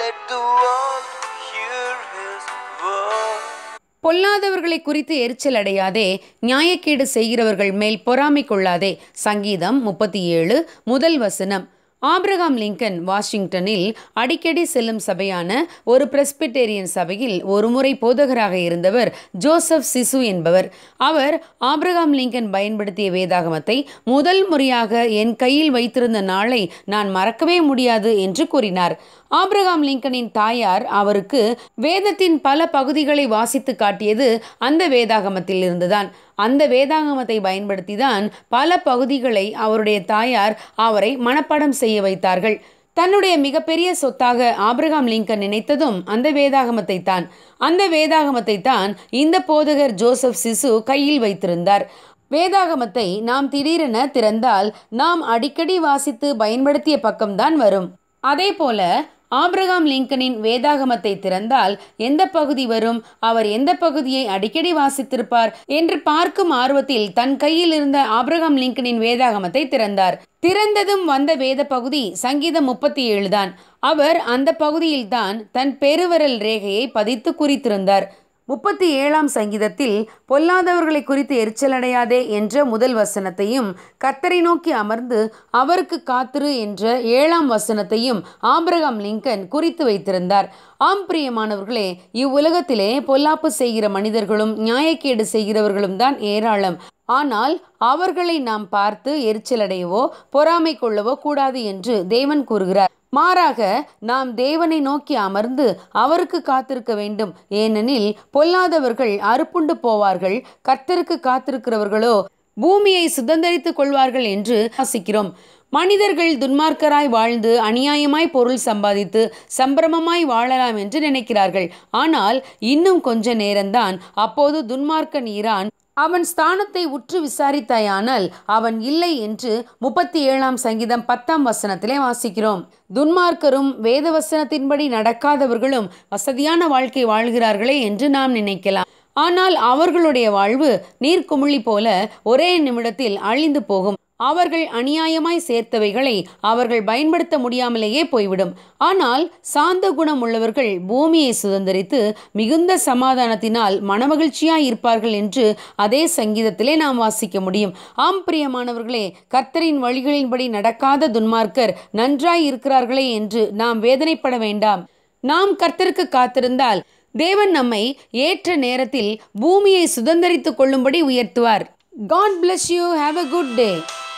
Let the world hear his word. பொல்லாதவர்களை குறித்து எரிச்சல் அடையாதே நியாயக்கேடு செய்கிறவர்கள் மேல் பொறாமை கொள்ளாதே சங்கீதம் முப்பத்தி ஏழு முதல் வசனம் ஆப்ரகாம் லிங்கன் வாஷிங்டனில் அடிக்கடி செல்லும் சபையான ஒரு பிரஸ்பிட்டேரியன் சபையில் ஒருமுறை போதகராக இருந்தவர் ஜோசப் சிசு என்பவர் அவர் ஆப்ரகாம் லிங்கன் பயன்படுத்திய வேதாகமத்தை முதல் முறையாக என் கையில் வைத்திருந்த நாளை நான் மறக்கவே முடியாது என்று கூறினார் ஆப்ரகாம் லிங்கனின் தாயார் அவருக்கு வேதத்தின் பல பகுதிகளை வாசித்து காட்டியது அந்த வேதாகமத்தில் இருந்துதான் அந்த வேதாகமத்தை பயன்படுத்தி தான் பல பகுதிகளை அவருடைய தாயார் அவரை மனப்பாடம் செய்ய வைத்தார்கள் தன்னுடைய மிகப்பெரிய சொத்தாக ஆப்ரகாம் லிங்கன் நினைத்ததும் அந்த வேதாகமத்தை தான் அந்த வேதாகமத்தை தான் இந்த போதகர் ஜோசப் சிசு கையில் வைத்திருந்தார் வேதாகமத்தை நாம் திடீரென திறந்தால் நாம் அடிக்கடி வாசித்து பயன்படுத்திய பக்கம்தான் வரும் அதே போல ஆப்ரகாம் லிங்கனின் வேதாகமத்தை திறந்தால் எந்த பகுதி வரும் அவர் எந்த பகுதியை அடிக்கடி வாசித்திருப்பார் என்று பார்க்கும் ஆர்வத்தில் தன் கையில் இருந்த ஆப்ரகாம் லிங்கனின் வேதாகமத்தை திறந்தார் திறந்ததும் வந்த வேத பகுதி சங்கீதம் முப்பத்தி ஏழு தான் அவர் அந்த பகுதியில்தான் தன் பெருவிரல் ரேகையை பதித்து குறித்திருந்தார் முப்பத்தி ஏழாம் சங்கீதத்தில் பொல்லாதவர்களை குறித்து எரிச்சலடையாதே என்ற முதல் வசனத்தையும் கர்த்தரை நோக்கி அமர்ந்து அவருக்கு காத்திரு என்ற ஏழாம் வசனத்தையும் ஆபிரகாம் லிங்கன் குறித்து வைத்திருந்தார் ஆம் பிரியமானவர்களே இவ்வுலகத்திலே பொல்லாப்பு செய்கிற மனிதர்களும் நியாயக்கேடு செய்கிறவர்களும் தான் ஏராளம் ஆனால் அவர்களை நாம் பார்த்து எரிச்சலடையவோ பொறாமை கொள்ளவோ கூடாது என்று தேவன் கூறுகிறார் மாறாக நாம் தேவனை நோக்கி அமர்ந்து அவருக்கு காத்திருக்க வேண்டும் ஏனெனில் பொல்லாதவர்கள் அறுப்புண்டு போவார்கள் கர்த்தருக்கு காத்திருக்கிறவர்களோ பூமியை சுதந்தரித்துக் கொள்வார்கள் என்று வாசிக்கிறோம் மனிதர்கள் துன்மார்க்கராய் வாழ்ந்து அநியாயமாய் பொருள் சம்பாதித்து சம்பிரமமாய் வாழலாம் என்று நினைக்கிறார்கள் ஆனால் இன்னும் கொஞ்ச நேரம்தான் அப்போது துன்மார்க்கன் ஈரான் அவன் ஸ்தானத்தை உற்று விசாரித்தாயானால் அவன் இல்லை என்று முப்பத்தி ஏழாம் சங்கீதம் பத்தாம் வசனத்திலே வாசிக்கிறோம் துன்மார்க்கரும் வேத வசனத்தின்படி நடக்காதவர்களும் வசதியான வாழ்க்கை வாழ்கிறார்களே என்று நாம் நினைக்கலாம் ஆனால் அவர்களுடைய வாழ்வு நீர்க்குமிழி போல ஒரே நிமிடத்தில் அழிந்து போகும் அவர்கள் அநியாயமாய் சேர்த்தவைகளை அவர்கள் பயன்படுத்த முடியாமலேயே போய்விடும் ஆனால் சாந்த குணம் உள்ளவர்கள் பூமியை சுதந்திரித்து மிகுந்த சமாதானத்தினால் மனமகிழ்ச்சியாய் இருப்பார்கள் என்று அதே சங்கீதத்திலே நாம் வாசிக்க முடியும் ஆம் பிரியமானவர்களே கர்த்தரின் வழிகளின்படி நடக்காத துன்மார்க்கர் நன்றாய் இருக்கிறார்களே என்று நாம் வேதனைப்பட வேண்டாம் நாம் கர்த்தருக்கு காத்திருந்தால் தேவன் நம்மை ஏற்ற நேரத்தில் பூமியை சுதந்திரித்துக் கொள்ளும்படி உயர்த்துவார் God bless you have a good day